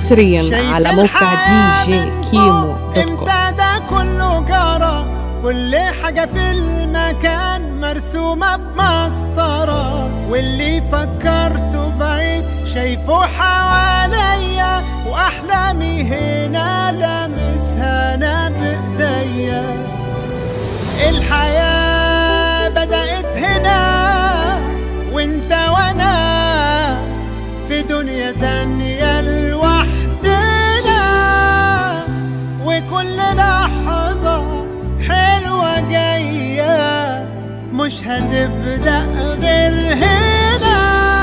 حصريا على موقع دي جي كيمو دوت كوم امتى ده كله جرى كل حاجة في المكان مرسومة بمسطرة واللي فكرته بعيد شايفه حواليا وأحلامي هنا لامسها أنا بإيديا الحياة بدأت هنا وانت وانا في دنيا تانية لوحدنا وكل لحظة حلوة جاية مش هتبدأ غير هنا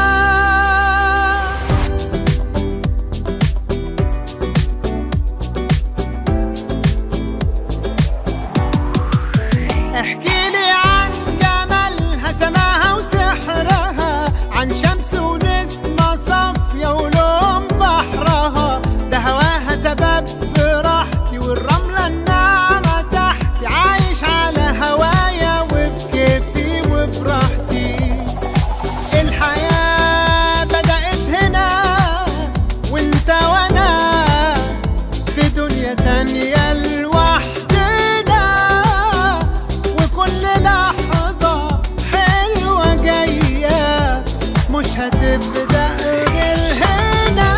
احكي لي عن جمالها سماها وسحرها عن شمس ونسمة صافية ولون بحرها ده هواها سبب فرحتي والرملة الناعمة تحتي عايش على هوايا وبكيفي وبراحتي الحياة بدأت هنا وانت وانا في دنيا تانية لوحدنا وكل لحظة حلوة جاية مش هتبدأ غير هنا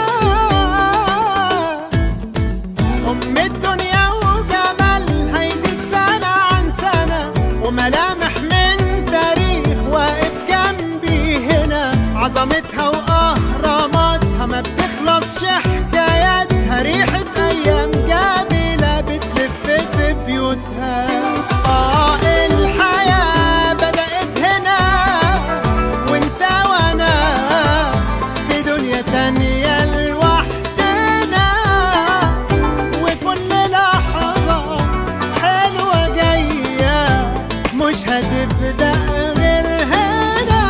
أم الدنيا وجمالها يزيد سنة عن سنة وملامح من تاريخ واقف جنبي هنا عظمتها وأهراماتها ما بتخلصش حكاياتها ريحة أيام جميلة بتلف في بيوتها آه الحياة بدأت هنا وانت وانا في دنيا تانية لوحدنا وكل لحظة حلوة جاية مش هتبدأ غير هنا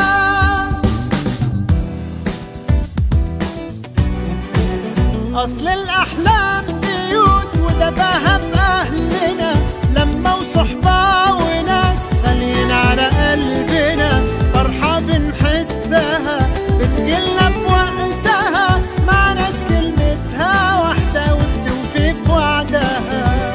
أصل الأحلام بيوت وده فهم أهلنا لما وصحبة وناس غاليين على قلبنا فرحة بنحسها بتجيلنا في وقتها مع ناس كلمتها واحدة وبتوفي بوعدها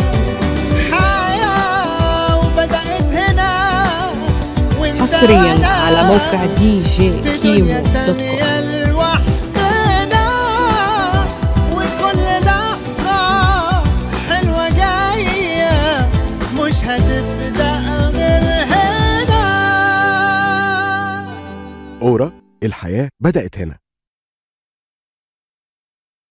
حياة وبدأت هنا وانت حصريا وأنا على موقع دي جي في كيمو دنيا دوت كوم تانية لوحدنا وكل لحظة حلوة جاية مش هتبدأ غير هنا أورا الحياة بدأت هنا